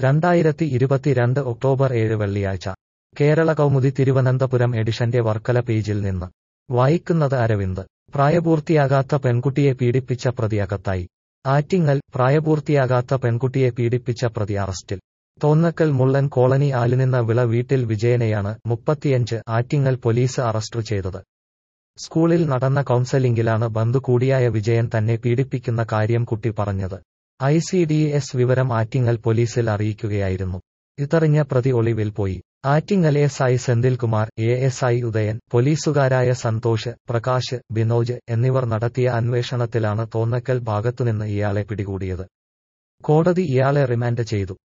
രണ്ടായിരത്തി ഇരുപത്തിരണ്ട് ഒക്ടോബർ ഏഴ് വെള്ളിയാഴ്ച കേരള കൗമുദി തിരുവനന്തപുരം എഡിഷന്റെ വർക്കല പേജിൽ നിന്ന് വായിക്കുന്നത് അരവിന്ദ് പ്രായപൂർത്തിയാകാത്ത പെൺകുട്ടിയെ പീഡിപ്പിച്ച പ്രതി അകത്തായി ആറ്റിങ്ങൽ പ്രായപൂർത്തിയാകാത്ത പെൺകുട്ടിയെ പീഡിപ്പിച്ച പ്രതി അറസ്റ്റിൽ തോന്നക്കൽ മുള്ളൻ കോളനി ആലിനിന്ന വിള വീട്ടിൽ വിജയനെയാണ് മുപ്പത്തിയഞ്ച് ആറ്റിങ്ങൽ പോലീസ് അറസ്റ്റ് ചെയ്തത് സ്കൂളിൽ നടന്ന കൗൺസലിംഗിലാണ് ബന്ധു കൂടിയായ വിജയൻ തന്നെ പീഡിപ്പിക്കുന്ന കാര്യം കുട്ടി പറഞ്ഞത് ഐ സി ഡി എസ് വിവരം ആറ്റിങ്ങൽ പോലീസിൽ അറിയിക്കുകയായിരുന്നു ഇതറിഞ്ഞ പ്രതി ഒളിവിൽ പോയി Attingal S I Senthilkumar A S I Udayan പോലീസുകാരായ സന്തോഷ് പ്രകാശ് ബിനോജ് എന്നിവർ നടത്തിയ അന്വേഷണത്തിലാണ് തോന്നക്കൽ ഭാഗത്തുനിന്ന് ഇയാളെ പിടികൂടിയത് കോടതി ഇയാളെ റിമാൻഡ് ചെയ്തു